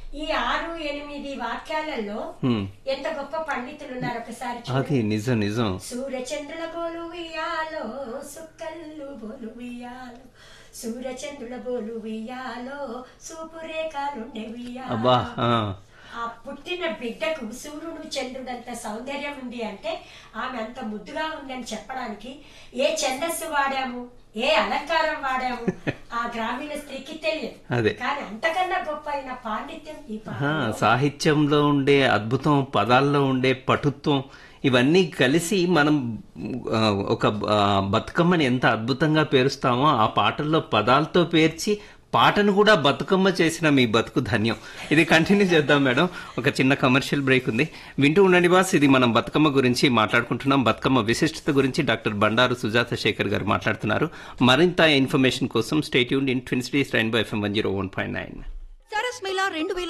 ఈ ఆరు ఎనిమిది వాక్యాలలో హ్మ్. ఎంత గొప్ప పండితులు ఉన్నారు ఒకసారి అది చూడండి. నిజం నిజం సూర్యచంద్రుల బోలు వియాలో సుక్కల్లు బోలు వియాలో సూర్యచంద్రుల బోలు వియాలో సూపు రేఖలుండే వియాలో అబ్బా ఆ. ఆ పుట్టిన బిడ్డకు సూర్యుడు చంద్రుడంత సౌందర్యం ఉంది అంటే ఆమె అంత ముద్దుగా ఉందని చెప్పడానికి ఏ ఛందస్సు వాడాము ఏ అలంకారం వాడాము ఆ గ్రామీణ స్త్రీకి తెలియదు అదే. కానీ అంతకన్నా గొప్ప అయిన పాండిత్యం ఈ ఆ, పాటలో సాహిత్యంలో ఉండే అద్భుతం పదాల్లో ఉండే పటుత్వం ఇవన్నీ కలిసి మనం ఆ, ఒక ఆ, బతుకమ్మని ఎంత అద్భుతంగా పేరుస్తామో ఆ పాటల్లో పదాలతో పేర్చి పాటను కూడా బతుకమ్మ చేసిన మీ బతుకు ధన్యం ఇది కంటిన్యూ చేద్దాం మేడం ఒక చిన్న కమర్షియల్ బ్రేక్ ఉంది వింటూ ఉండండి బాస్ ఇది మనం బతుకమ్మ గురించి మాట్లాడుకుంటున్నాం బతుకమ్మ విశిష్టత గురించి డాక్టర్ బండారు సుజాత శేఖర్ గారు మాట్లాడుతున్నారు మరింత ఇన్ఫర్మేషన్ కోసం stay tuned in twin cities Rainbow FM one zero one point nine Saras Mela రెండు వేల